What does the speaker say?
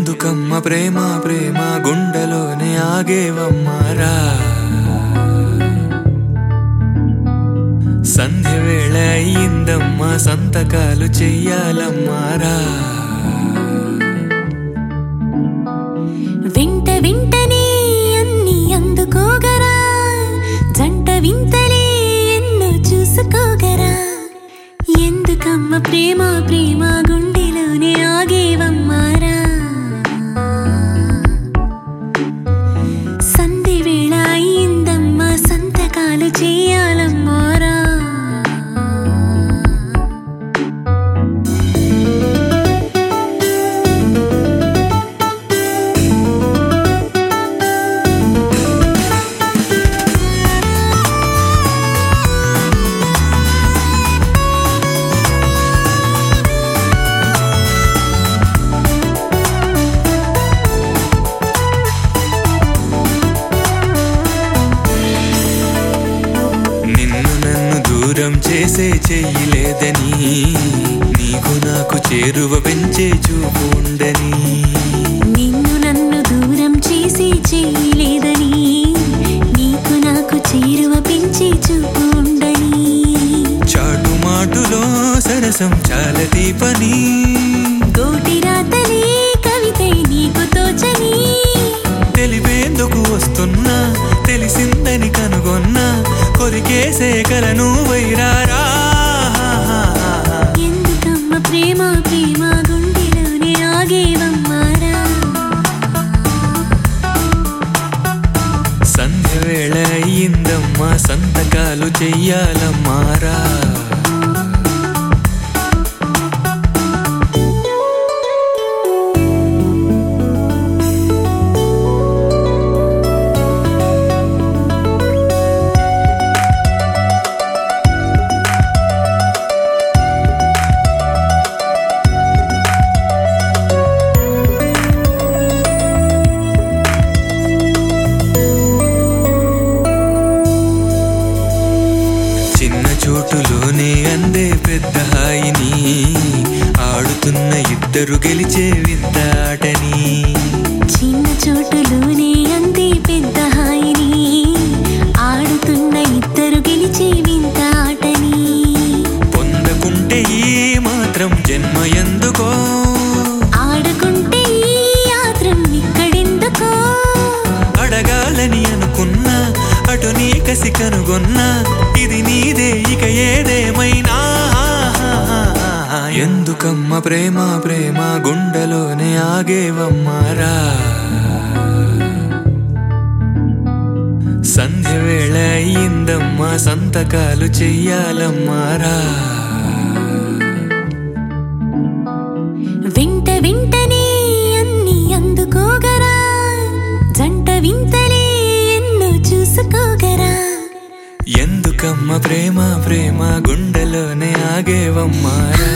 ఎందుకమ్మ ప్రేమ ప్రేమ గుండెలోనే ఆగేవమ్మారా సంధ్య వేళ అయ్యిందమ్మా సంతకాలు చెయ్యాలమ్మారా వెంట వెంటనే అన్ని అందుకోగరా జంట వింతలే ఎన్నో చూసుకోగరా ఎందుకమ్మ ప్రేమ ప్రేమ గుండెలోనే ఆగేవమ్మారా సంధి వేళ అయిందమ్మా సంతకాలు చేయాలమ్మారా నిన్ను నన్ను దూరం చేసే చెయ్యలేదని నీకు నాకు చేరువ పెంచే చూపు ఉండని నిన్ను నన్ను దూరం చేసి చేయలేదని నీకు నాకు చేరువ పెంచి చూపు ఉండని చాటు మాటులో సరసం చాలా దీపని గోటి రాతలే కవితే నీకు తోచని తెలిపేందుకు వస్తున్నా తెలిసిందని కనుగొన్నా కొరికేసే కలను వైరారా ఎందుకమ్మ ప్రేమ ప్రేమ గుండెలోనే ఆగేవమ్మారా సంధ్య వేళ అయ్యిందమ్మా సంతకాలు చెయ్యాలమ్మారా చిన్న చోటులోనే అందే పెద్ద హాయిని ఆడుతున్న ఇద్దరు గెలిచే వింత ఆటని చిన్న చోటులోనే అంది పెద్ద హాయిని ఆడుతున్న ఇద్దరు గెలిచే వింత ఆటని పొందకుంటే ఈ మాత్రం జన్మ ఎందుకో ఆడుకుంటే ఈ యాత్రం ఇక్కడెందుకో అడగాలని అనుకున్నా అటు నీ కసి కనుగొన్నా ఇది నీదే ఇక ఏదేమైనా ఎందుకమ్మ ప్రేమ ప్రేమ గుండెలోనే ఆగేవమ్మారా సంధ్య వేళ అయ్యిందమ్మా సంతకాలు చెయ్యాలమ్మారా వెంట వెంటనే అన్ని అందుకోగరా జంట వింతలే ఎన్నో చూసుకోగరా ఎందుకమ్మ ప్రేమ ప్రేమ గుండెలోనే ఆగేవమ్మారా